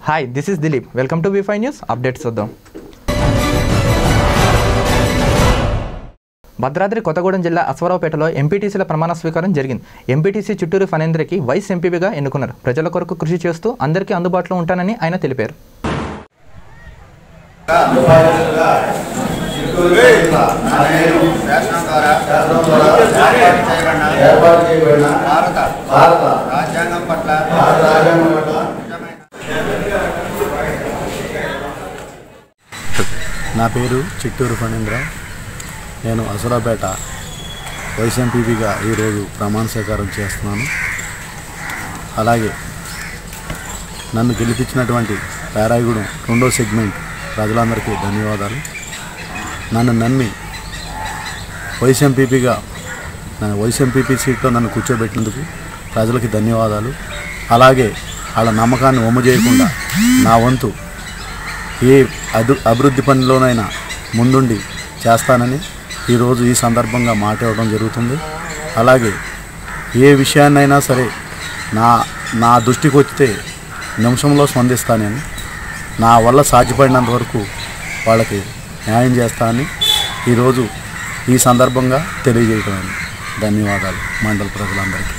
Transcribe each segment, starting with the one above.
hi this is Dilip welcome to V five news updates చూద్దాం భద్రాద్రి కొత్తగూడెం జిల్లా అశ్వరావుపేటలో ఎంపీటీసీల ప్రమాణ స్వీకారం జరిగింది ఎంపీటీసీ చుట్టూరు ఫణేంద్రకి వైస్ ఎంపీగా ఎన్నుకున్నారు ప్రజల కొరకు కృషి చేస్తూ అందరికీ అందుబాటులో ఉంటానని ఆయన తెలిపారు నేను శాసనం ద్వారా ఏర్పాటు చేయబడిన ఏర్పాటు చేయబడిన భారత భారత రాజ్యాంగం పట్ల భారత రాజ్యాంగం పట్ల నా పేరు చిట్టూరు ఫణీంద్ర నేను అసురాపేట వైస్ ఎంపీపీగా ఈరోజు ప్రమాణ స్వీకారం చేస్తున్నాను అలాగే నన్ను గెలిపించినటువంటి పేరాయిగూడెం రెండో సెగ్మెంట్ ప్రజలందరికీ ధన్యవాదాలు నన్ను నమ్మి వైస్ ఎంపీపీగా నన్ను వైస్ ఎంపీపీ సీట్లో నన్ను కూర్చోబెట్టినందుకు ప్రజలకి ధన్యవాదాలు అలాగే వాళ్ళ నమ్మకాన్ని ఒమ్ము చేయకుండా నా వంతు ఏ అదు అభివృద్ధి పనిలోనైనా ముందుండి చేస్తానని ఈరోజు ఈ సందర్భంగా మాట ఇవ్వడం జరుగుతుంది అలాగే ఏ విషయాన్నైనా సరే నా నా దృష్టికి వస్తే నిమిషంలో స్పందిస్తానని నా వల్ల సాధ్యపడినంత వరకు వాళ్ళకి న్యాయం చేస్తానని ఈరోజు ఈ సందర్భంగా తెలియజేయటం ధన్యవాదాలు మండల ప్రజలందరికీ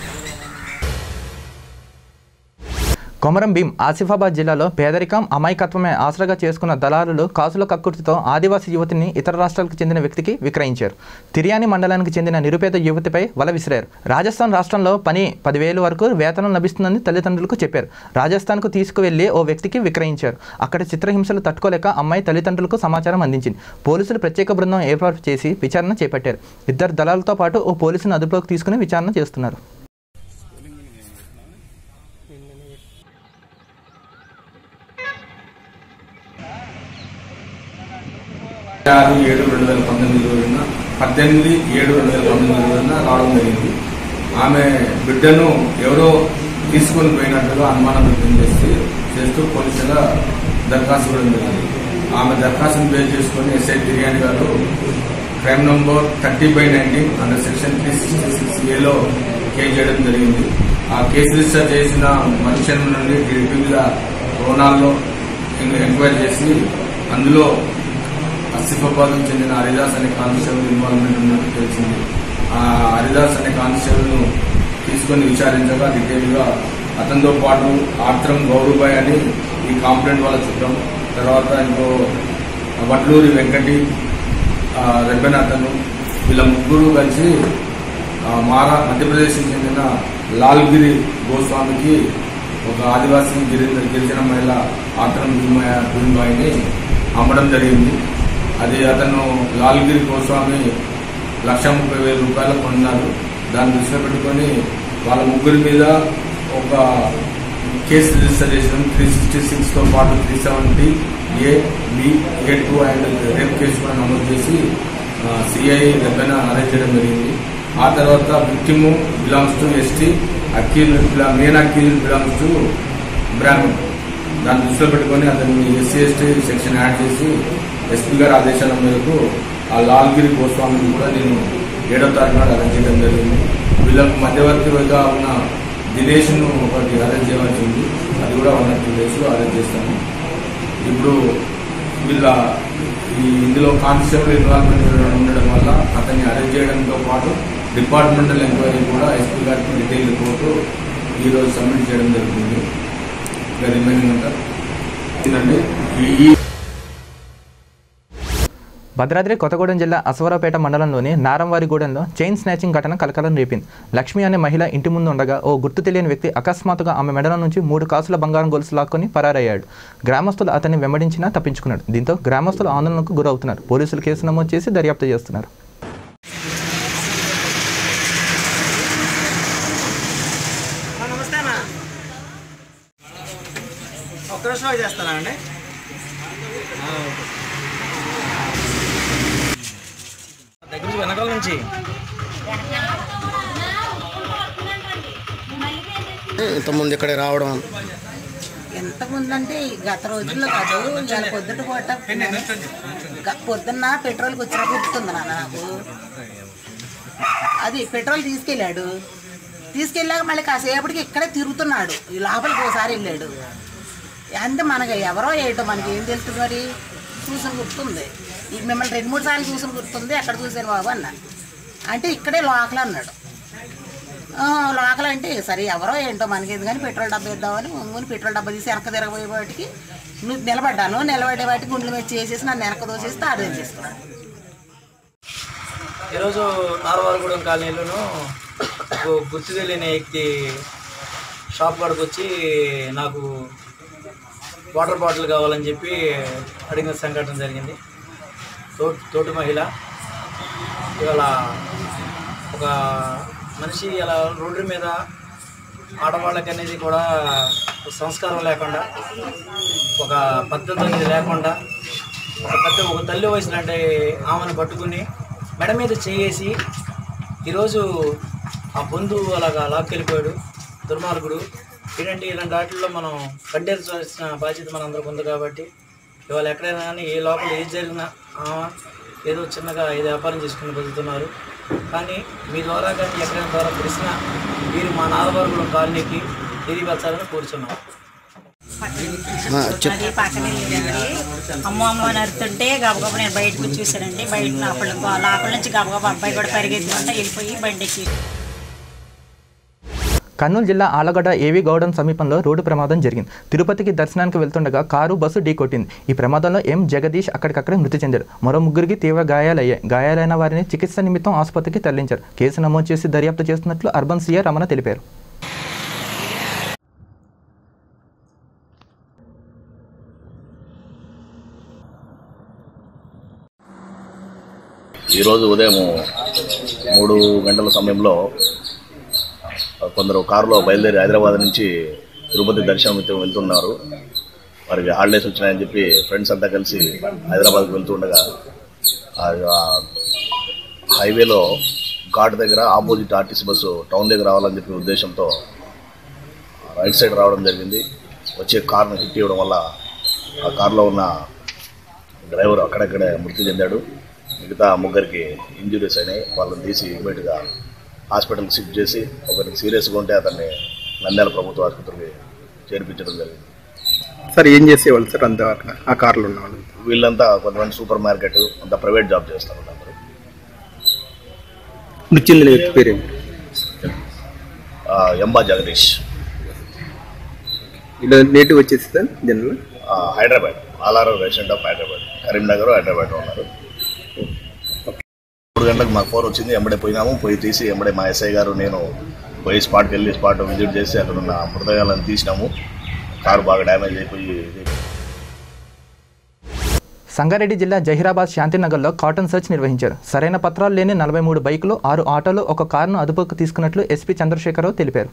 కొమరం భీం ఆసిఫాబాద్ జిల్లాలో పేదరికం అమాయకత్వమే ఆసరాగా చేసుకున్న దళారులు కాసుల కక్కుర్తితో ఆదివాసీ యువతిని ఇతర రాష్ట్రాలకు చెందిన వ్యక్తికి విక్రయించారు తిరియాని మండలానికి చెందిన నిరుపేద యువతిపై వల విసిరారు రాజస్థాన్ రాష్ట్రంలో పని పదివేలు వరకు వేతనం లభిస్తుందని తల్లిదండ్రులకు చెప్పారు రాజస్థాన్కు తీసుకువెళ్లి ఓ వ్యక్తికి విక్రయించారు అక్కడ చిత్రహింసలు తట్టుకోలేక అమ్మాయి తల్లిదండ్రులకు సమాచారం అందించింది పోలీసులు ప్రత్యేక బృందం ఏర్పాటు చేసి విచారణ చేపట్టారు ఇద్దరు దళాలతో పాటు ఓ పోలీసును అదుపులోకి తీసుకుని విచారణ చేస్తున్నారు ఆరు ఏడు రెండు వేల పంతొమ్మిది రోజున పద్దెనిమిది ఏడు రెండు వేల పంతొమ్మిది రోజున రావడం జరిగింది ఆమె బిడ్డను ఎవరో తీసుకొని పోయినట్టుగా అనుమానం వ్యక్తం చేసి చేస్తూ పోలీసుల దరఖాస్తు ఇవ్వడం జరిగింది ఆమె దరఖాస్తును బేస్ చేసుకొని ఎస్ఐ బిర్యానీ గారు crime number thirty by nineteen under section three sixty six ఏలో కేసు చేయడం జరిగింది ఆ కేసు రిజిస్టర్ చేసిన మరుక్షణం నుండి టీడీపీ మీద రోనాల్లో ఎంక్వైరీ చేసి అందులో ఆసిఫాబాద్కు చెందిన హరిదాస్ అనే కానిస్టేబుల్ ఇన్వాల్వ్మెంట్ ఉన్నట్టు తెలిసింది ఆ హరిదాస్ అనే కానిస్టేబుల్ ను తీసుకొని విచారించగా డీటెయిల్ గా అతనితో పాటు ఆత్రం గౌరవబాయ్ అని ఈ కాంప్లైంట్ వాళ్ళ చుట్టం తర్వాత ఇంకో వడ్లూరి వెంకటి ఆ, రెబ్బెన అతను వీళ్ళ ముగ్గురు కలిసి ఆ, మారా మధ్యప్రదేశ్కి చెందిన లాల్గిరి గోస్వామికి ఒక ఆదివాసీ గిరిజన గిరిజన మహిళ ఆత్రం భూమిబాయిని అమ్మడం జరిగింది అది అతను లాల్గిరి గోస్వామి లక్ష ముప్పై వేల రూపాయలు కొన్నారు దాన్ని దృష్టిలో పెట్టుకొని వాళ్ళ ముగ్గురి మీద ఒక కేసు రిజిస్టర్ చేసిన త్రీ సిక్స్టీ సిక్స్ తో పాటు three seventy A B A two and rape case కూడా నమోదు చేసి సిఐ దెబ్బన అరెస్ట్ చేయడం జరిగింది ఆ తర్వాత victim belongs to ST Akhil main Akhil belongs to Brahmin దాన్ని దృష్టిలో పెట్టుకొని అతన్ని ఎస్సీ ఎస్టీ సెక్షన్ యాడ్ చేసి ఎస్పీ గారి ఆదేశాల మేరకు ఆ లాల్గిరి గోస్వామిని కూడా నేను ఏడో తారీఖు నాడు అరెస్ట్ చేయడం జరిగింది వీళ్ళకు మధ్యవర్తిగా ఉన్న దినేష్ ను ఒకటి అరెస్ట్ చేయవలసి ఉంది అది కూడా వన్ ఆర్ టూ డేస్ లో అరెస్ట్ చేస్తాను ఇప్పుడు వీళ్ళ ఈ ఇందులో కానిస్టేబుల్ ఇన్వాల్వ్మెంట్ ఉండడం వల్ల అతన్ని అరెస్ట్ చేయడంతో పాటు డిపార్ట్మెంటల్ ఎంక్వైరీ కూడా ఎస్పీ గారికి డీటెయిల్ రిపోర్టు ఈ రోజు సబ్మిట్ చేయడం జరుగుతుంది ఇంకా రిమైనింగ్ అంతా ఏంటంటే ఈ- ఈ భద్రాద్రి కొత్తగూడెం జిల్లా అసవరాపేట మండలంలోని నారంవారిగూడెంలో చైన్ స్నాచింగ్ ఘటన కలకలం రేపింది లక్ష్మి అనే మహిళ ఇంటి ముందు ఉండగా ఓ గుర్తు తెలియని వ్యక్తి అకస్మాత్తుగా ఆమె మెడల నుంచి మూడు కాసుల బంగారం గొలుసు లాక్కొని పరారయ్యాడు గ్రామస్తులు అతన్ని వెంబడించినా తప్పించుకున్నాడు దీంతో గ్రామస్తులు ఆందోళనకు గురవుతున్నారు పోలీసులు కేసు నమోదు చేసి దర్యాప్తు చేస్తున్నారు నమస్తే అన్న ఒక్క నిమిషం చేస్తానా అండి దగ్గర నుంచి వెనకాల నుంచి ఇంతకుముందు ఇక్కడ రావడం ఎంతమంది అంటే ఈ గత రోజుల్లో కాదు ఇవాళ పొద్దుట పూట గ- పొద్దున్న పెట్రోల్కి వచ్చిన గుర్తుంది నాన్న నాకు అది పెట్రోల్ తీసుకెళ్ళాడు తీసుకెళ్ళాక మళ్ళీ కాసేపటికి ఇక్కడే తిరుగుతున్నాడు ఈ లోపలికి ఒకసారి వెళ్ళాడు అంతే మనకి ఎవరో ఏంటో మనకి ఏం తెలుస్తుంది మరి చూసిన గుర్తుంది ఇది మిమ్మల్ని రెండు మూడు సార్లు చూసిన గుర్తుంది ఎక్కడ చూశాను బాబు అన్న అంటే ఇక్కడే లోకల్ అన్నాడు "ఆ, లోకల్ అంటే సరే ఎవరో ఏంటో మనకి ఇది కానీ పెట్రోల్ డబ్బా ఇద్దామని ముందు పెట్రోల్ డబ్బా తీసి వెనక తిరగబోయే వాటికి నువ్వు నిలబడ్డాను నిలబడే వాటికి గుండెల మీద చేసేసి నన్ను వెనక దోసేసి తాడు చేసుకున్నాను ఈరోజు నారవారగూడెం కాలనీలోను గు- గుర్తు తెలియని వ్యక్తి షాప్ కాడికి వచ్చి నాకు వాటర్ బాటిల్ కావాలని చెప్పి అడిగిన సంఘటన జరిగింది తోటి తోటి మహిళ ఇవాళ ఒక మనిషి అలా రోడ్డు మీద ఆడవాళ్ళకి అనేది కూడా ఒక సంస్కారం లేకుండా ఒక పద్ధతి అనేది లేకుండా ఒక పెద్ద ఒక తల్లి వయసు లాంటి ఆమెను పట్టుకుని మెడ మీద చేయేసి ఈరోజు ఆ బంధువు అలాగా లాక్కెళ్ళిపోయాడు దుర్మార్గుడు ఏంటంటే ఇలాంటి వాటిల్లో మనం కట్టేల్సిన బాధ్యత మన అందరికి ఉంది కాబట్టి ఇవాళ ఎక్కడైనా కానీ ఏ లోపల ఏది జరిగినా ఆమె ఏదో చిన్నగా ఏదో వ్యాపారం చేసుకుని బతుకుతున్నారు కానీ మీ ద్వారా కానీ ఎక్కడైనా ద్వారా తెలిసినా మీరు మా నాలుగు కాలనీకి తిరిగి వచ్చాలని కోరుచున్నాం అది పక్కన వెళ్ళిందండి అమ్మ అమ్మ అని అరుతుంటే గబగబా నేను బయటకు వచ్చి చూశానండి బయట లోపల లోపల నుంచి గబగబా అబ్బాయి కూడా పరిగెత్తుకుంటా వెళ్ళిపోయి బండికి కర్నూలు జిల్లా ఆలగడ్డ ఏవి గౌడన్ సమీపంలో రోడ్డు ప్రమాదం జరిగింది తిరుపతికి దర్శనానికి వెళ్తుండగా కారు బస్సు ఢీకొట్టింది ఈ ప్రమాదంలో ఎం జగదీష్ అక్కడికక్కడే మృతి చెందాడు మరో ముగ్గురికి తీవ్ర గాయాలయ్యాయి గాయాలైన వారిని చికిత్స నిమిత్తం ఆసుపత్రికి తరలించారు కేసు నమోదు చేసి దర్యాప్తు చేస్తున్నట్లు అర్బన్ సీఆర్ రమణ తెలిపారు ఈరోజు ఉదయం మూడు గంటల సమయంలో కొందరు కారులో బయలుదేరి హైదరాబాద్ నుంచి తిరుపతి దర్శనం నిమిత్తం వెళ్తున్నారు వారికి హాలిడేస్ వచ్చినాయని చెప్పి ఫ్రెండ్స్ అంతా కలిసి హైదరాబాద్కి వెళ్తుండగా ఆ- ఆ హైవేలో ఘాట్ దగ్గర ఆపోజిట్ ఆర్టీసీ బస్సు టౌన్ దగ్గర రావాలని చెప్పి ఉద్దేశంతో రైట్ సైడ్ రావడం జరిగింది వచ్చే కార్ను హిట్ ఇవ్వడం వల్ల ఆ కారులో ఉన్న డ్రైవర్ అక్కడక్కడే మృతి చెందాడు మిగతా ముగ్గురికి ఇంజురీస్ అయినాయి వాళ్ళని తీసి ఇమీడియట్గా హాస్పిటల్కి షిఫ్ట్ చేసి ఒకరికి సీరియస్గా ఉంటే అతన్ని నంద్యాల ప్రభుత్వ ఆసుపత్రికి చేర్పించడం జరిగింది సార్ ఏం చేసేవాళ్ళు సార్ అంత ఆ కార్లో ఉన్నవాళ్ళు వీళ్ళంతా కొంతమంది సూపర్ మార్కెట్ అంతా ప్రైవేట్ జాబ్ చేస్తారు అందరూ మృతి చెందిన వ్యక్తి పేరేంటి ఆ, ఎంబా జగదీష్ ఇలా నేటివ్ వచ్చేసి సార్ జనరల్ ఆ, Hyderabad all are resident of Hyderabad Karimnagar Hyderabad ఉన్నారు మూడు గంటలకు మాకు ఫోన్ వచ్చింది ఎంబడే పోయినాము పోయి తీసి ఎంబడే మా ఎస్ఐ గారు నేను పోయి స్పాట్కి వెళ్ళి స్పాట్ విజిట్ చేసి అక్కడ ఉన్న మృతదేహాలను తీసినాము కారు బాగా డ్యామేజ్ అయిపోయి ఇది సంగారెడ్డి జిల్లా జహీరాబాద్ శాంతినగర్లో కాటన్ సర్చ్ నిర్వహించారు సరైన పత్రాలు లేని నలభై మూడు బైకులు ఆరు ఆటోలు ఒక కారును అదుపుకు తీసుకున్నట్లు ఎస్పీ చంద్రశేఖరరావు తెలిపారు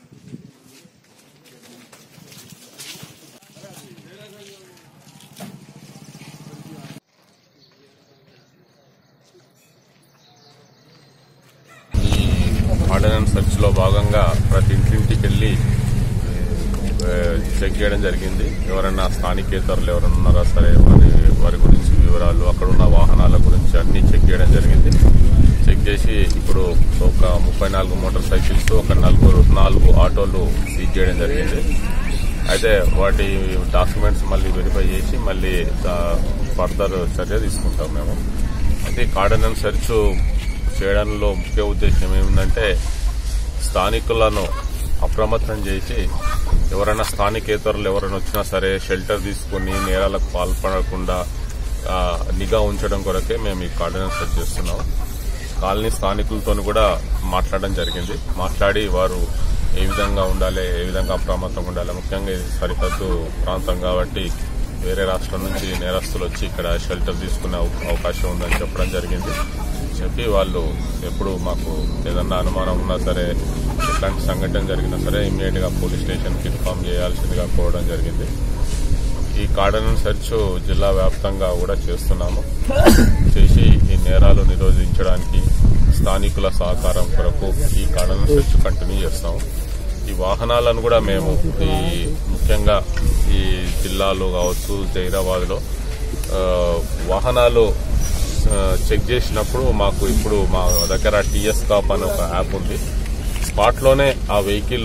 ఆర్డినెన్స్ సెర్చ్లో భాగంగా ప్రతి ఇంటింటికి వెళ్ళి ఆ, చెక్ చేయడం జరిగింది ఎవరైనా స్థానికేతరులు ఎవరైనా ఉన్నారా సరే వారి వారి గురించి వివరాలు అక్కడ ఉన్న వాహనాల గురించి అన్ని చెక్ చేయడం జరిగింది చెక్ చేసి ఇప్పుడు ఒక ముప్పై నాలుగు మోటార్ సైకిల్స్ ఒక నలుగురు నాలుగు ఆటోలు సీజ్ చేయడం జరిగింది అయితే వాటి డాక్యుమెంట్స్ మళ్ళీ వెరిఫై చేసి మళ్ళీ ఫర్దర్ చర్య తీసుకుంటాం మేము అయితే కార్డనెన్స్ సెర్చ్ చేయడంలో ముఖ్య ఉద్దేశం ఏమిటంటే స్థానికులను అప్రమత్తం చేసి ఎవరైనా స్థానికేతరులు ఎవరైనా వచ్చినా సరే షెల్టర్ తీసుకుని నేరాలకు పాల్పడకుండా ఆ, నిఘా ఉంచడం కొరకే మేము ఈ కార్డినెన్స్ సెట్ చేస్తున్నాం కాలనీ స్థానికులతో కూడా మాట్లాడడం జరిగింది మాట్లాడి వారు ఏ విధంగా ఉండాలి ఏ విధంగా అప్రమత్తంగా ఉండాలి ముఖ్యంగా ఇది సరిహద్దు ప్రాంతం కాబట్టి వేరే రాష్ట్రం నుంచి నేరస్తులు వచ్చి ఇక్కడ షెల్టర్ తీసుకునే అవ- అవకాశం ఉందని చెప్పడం జరిగింది చెప్పి వాళ్ళు ఎప్పుడు మాకు ఏదన్నా అనుమానం ఉన్నా సరే ఎట్లాంటి సంఘటన జరిగినా సరే ఇమ్మీడియట్ గా పోలీస్ స్టేషన్ కి ఇన్ఫార్మ్ చేయాల్సిందిగా కోరడం జరిగింది ఈ కార్డనెన్స్ సెర్చ్ జిల్లా వ్యాప్తంగా కూడా చేస్తున్నాము చేసి ఈ నేరాలు నిరోధించడానికి స్థానికుల సహకారం కొరకు ఈ కార్డనెన్స్ సెర్చ్ కంటిన్యూ చేస్తాము ఈ వాహనాలను కూడా మేము ఈ ముఖ్యంగా ఈ జిల్లాలో కావచ్చు జైరాబాద్ లో వాహనాలు ఆ, చెక్ చేసినప్పుడు మాకు ఇప్పుడు మా దగ్గర టీఎస్ కాప్ అనే ఒక యాప్ ఉంది స్పాట్ లోనే ఆ వెహికల్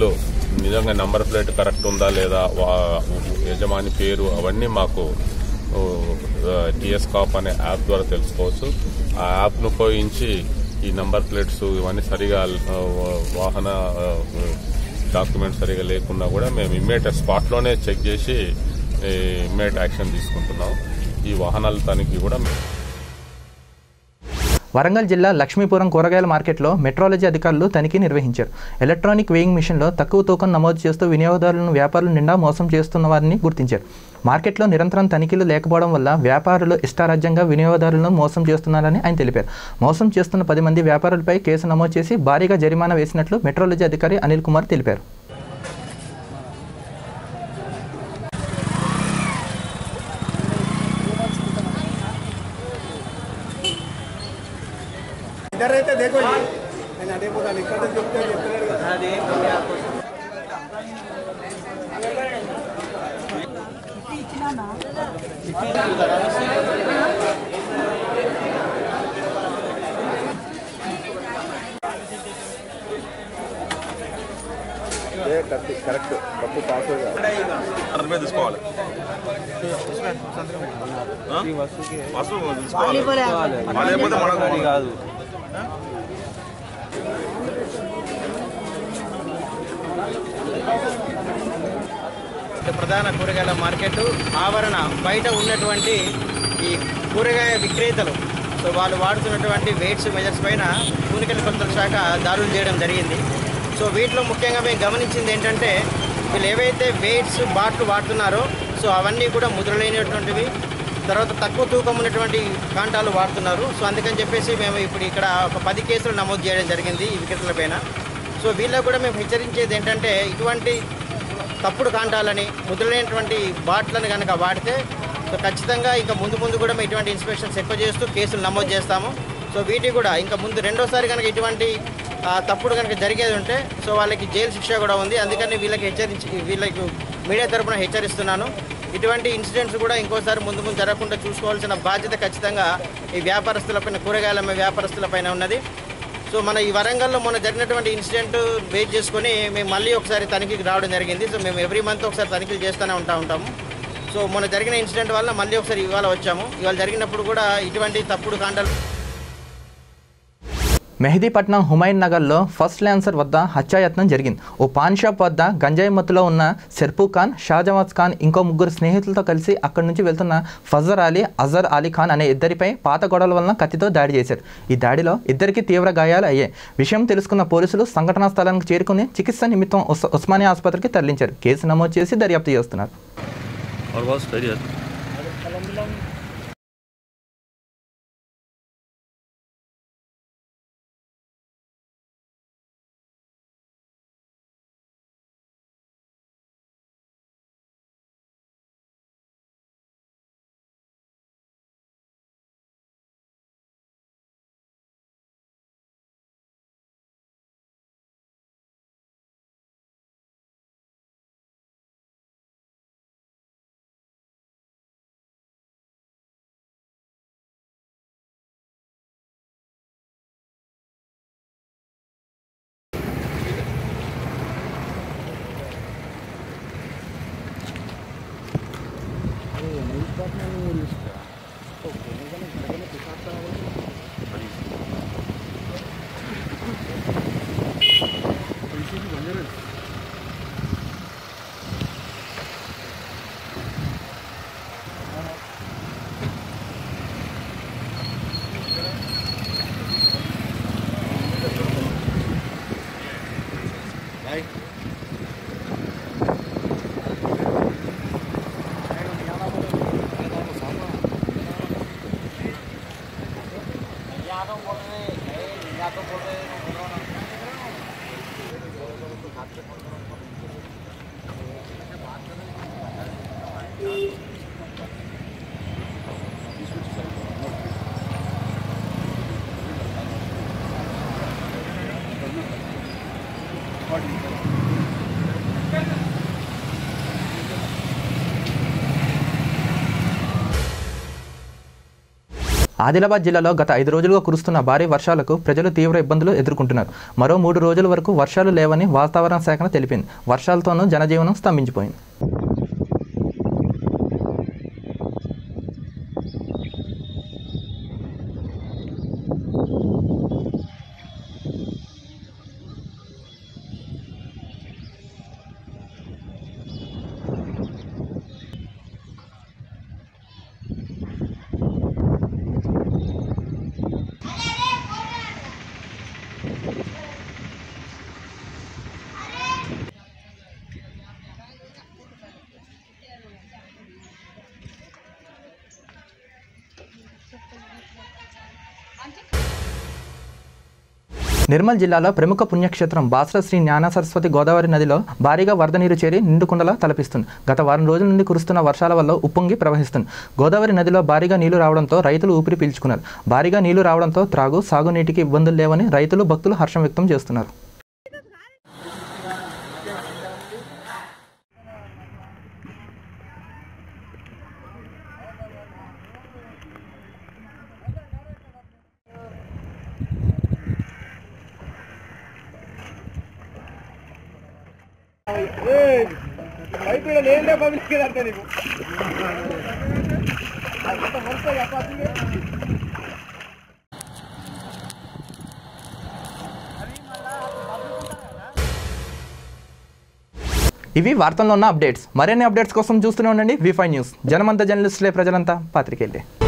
నిజంగా నంబర్ ప్లేట్ కరెక్ట్ ఉందా లేదా వా- యజమాని పేరు అవన్నీ మాకు టిఎస్ కాప్ అనే యాప్ ద్వారా తెలుసుకోవచ్చు ఆ యాప్ను ఉపయోగించి ఈ నంబర్ ప్లేట్స్ ఇవన్నీ సరిగా ఆ, వాహన డాక్యుమెంట్ సరిగా లేకున్నా కూడా మేము ఇమ్మీడియట్ స్పాట్లోనే చెక్ చేసి ఇమ్మీడియట్ యాక్షన్ తీసుకుంటున్నాం ఈ వాహనాల తనిఖీ కూడా మేము వరంగల్ జిల్లా లక్ష్మీపురం కూరగాయల మార్కెట్లో మెట్రాలజీ అధికారులు తనిఖీ నిర్వహించారు ఎలక్ట్రానిక్ వేయింగ్ మిషన్లో తక్కువ తూకం నమోదు చేస్తూ వినియోగదారులను వ్యాపారులు నిండా మోసం చేస్తున్న వారిని గుర్తించారు మార్కెట్లో నిరంతరం తనిఖీలు లేకపోవడం వల్ల వ్యాపారులు ఇష్టారాజ్యంగా వినియోగదారులను మోసం చేస్తున్నారని ఆయన తెలిపారు మోసం చేస్తున్న పది మంది వ్యాపారులపై కేసు నమోదు చేసి భారీగా జరిమానా వేసినట్లు మెట్రాలజీ అధికారి అనిల్ కుమార్ తెలిపారు इधर रहते देखो ये నేను అదే పోతాను ఇక్కడ చెప్తే చెప్తలేడు కదా కరెక్ట్ తప్పు పాస్ అరవై తీసుకోవాలి వస్తువు తీసుకోవాలి వాళ్ళు లేకపోతే మనకు కాదు ప్రధాన కూరగాయల మార్కెట్ ఆవరణ బయట ఉన్నటువంటి ఈ కూరగాయ విక్రేతలు సో వాళ్ళు వాడుతున్నటువంటి వెయిట్స్ మెజర్స్ పైన కూనికల కొలతల శాఖ దాడులు చేయడం జరిగింది సో వీటిలో ముఖ్యంగా మేము గమనించింది ఏంటంటే వీళ్ళు ఏవైతే వెయిట్స్ బాట్లు వాడుతున్నారో సో అవన్నీ కూడా ముద్రలేనటువంటివి తర్వాత తక్కువ తూకం ఉన్నటువంటి కాంటాలు వాడుతున్నారు సో అందుకని చెప్పేసి మేము ఇప్పుడు ఇక్కడ ఒక పది కేసులు నమోదు చేయడం జరిగింది ఈ విక్రేతల పైన సో వీళ్ళకు కూడా మేము హెచ్చరించేది ఏంటంటే ఇటువంటి తప్పుడు కాంటాలని ముద్రలేనటువంటి బాట్లను కనుక వాడితే సో ఖచ్చితంగా ఇంకా ముందు ముందు కూడా మేము ఇటువంటి ఇన్స్పెక్షన్స్ ఎక్కువ చేస్తూ కేసులు నమోదు చేస్తాము సో వీటికి కూడా ఇంకా ముందు రెండోసారి కనుక ఇటువంటి ఆ, తప్పుడు కనుక జరిగేది ఉంటే సో వాళ్ళకి జైలు శిక్ష కూడా ఉంది అందుకని వీళ్ళకి హెచ్చరించి వీళ్ళకి మీడియా తరపున హెచ్చరిస్తున్నాను ఇటువంటి ఇన్సిడెంట్స్ కూడా ఇంకోసారి ముందు ముందు జరగకుండా చూసుకోవాల్సిన బాధ్యత ఖచ్చితంగా ఈ వ్యాపారస్తులపైన కూరగాయల అమ్మే వ్యాపారస్తులపైన ఉన్నది సో మన ఈ వరంగల్లో మొన్న జరిగినటువంటి ఇన్సిడెంట్ బేస్ చేసుకొని మేము మళ్ళీ ఒకసారి తనిఖీకి రావడం జరిగింది సో మేము ఎవ్రీ మంత్ ఒకసారి తనిఖీలు చేస్తూనే ఉంటా ఉంటాము సో మొన్న జరిగిన ఇన్సిడెంట్ వల్ల మళ్ళీ ఒకసారి ఇవాళ వచ్చాము ఇవాళ జరిగినప్పుడు కూడా ఇటువంటి తప్పుడు కాంటాలు మెహదీపట్నం హుమైన్ నగర్లో ఫస్ట్ ల్యాన్సర్ వద్ద హత్యాయత్నం జరిగింది ఓ పాన్ షాప్ వద్ద గంజాయి మత్తులో ఉన్న సెర్పు ఖాన్ షాజవాజ్ ఖాన్ ఇంకో ముగ్గురు స్నేహితులతో కలిసి అక్కడి నుంచి వెళ్తున్న ఫజర్ అలీ అజర్ అలీ ఖాన్ అనే ఇద్దరిపై పాత గొడవల వలన కత్తితో దాడి చేశారు ఈ దాడిలో ఇద్దరికి తీవ్ర గాయాలు అయ్యాయి విషయం తెలుసుకున్న పోలీసులు సంఘటనా స్థలానికి చేరుకుని చికిత్స నిమిత్తం ఉస్ ఉస్మానియా ఆసుపత్రికి తరలించారు కేసు నమోదు చేసి దర్యాప్తు చేస్తున్నారు और बहुत बढ़िया ఆదిలాబాద్ జిల్లాలో గత ఐదు రోజులుగా కురుస్తున్న భారీ వర్షాలకు ప్రజలు తీవ్ర ఇబ్బందులు ఎదుర్కొంటున్నారు మరో మూడు రోజుల వరకు వర్షాలు లేవని వాతావరణ శాఖ తెలిపింది వర్షాలతోనూ జనజీవనం స్తంభించిపోయింది నిర్మల్ జిల్లాలో ప్రముఖ పుణ్యక్షేత్రం బాసర శ్రీ జ్ఞాన సరస్వతి గోదావరి నదిలో భారీగా వరద నీరు చేరి నిండుకుండలా తలపిస్తుంది గత వారం రోజుల నుండి కురుస్తున్న వర్షాల వల్ల ఉప్పొంగి ప్రవహిస్తుంది గోదావరి నదిలో భారీగా నీళ్లు రావడంతో రైతులు ఊపిరి పీల్చుకున్నారు భారీగా నీళ్లు రావడంతో త్రాగు సాగునీటికి ఇబ్బందులు లేవని రైతులు భక్తులు హర్షం వ్యక్తం చేస్తున్నారు ఇవి వార్తల్లో ఉన్న అప్డేట్స్ మరిన్ని అప్డేట్స్ కోసం చూస్తూనే ఉండండి వి ఫైవ్ న్యూస్ జనమంతా జర్నలిస్టులే ప్రజలంతా పాత్రికేయులే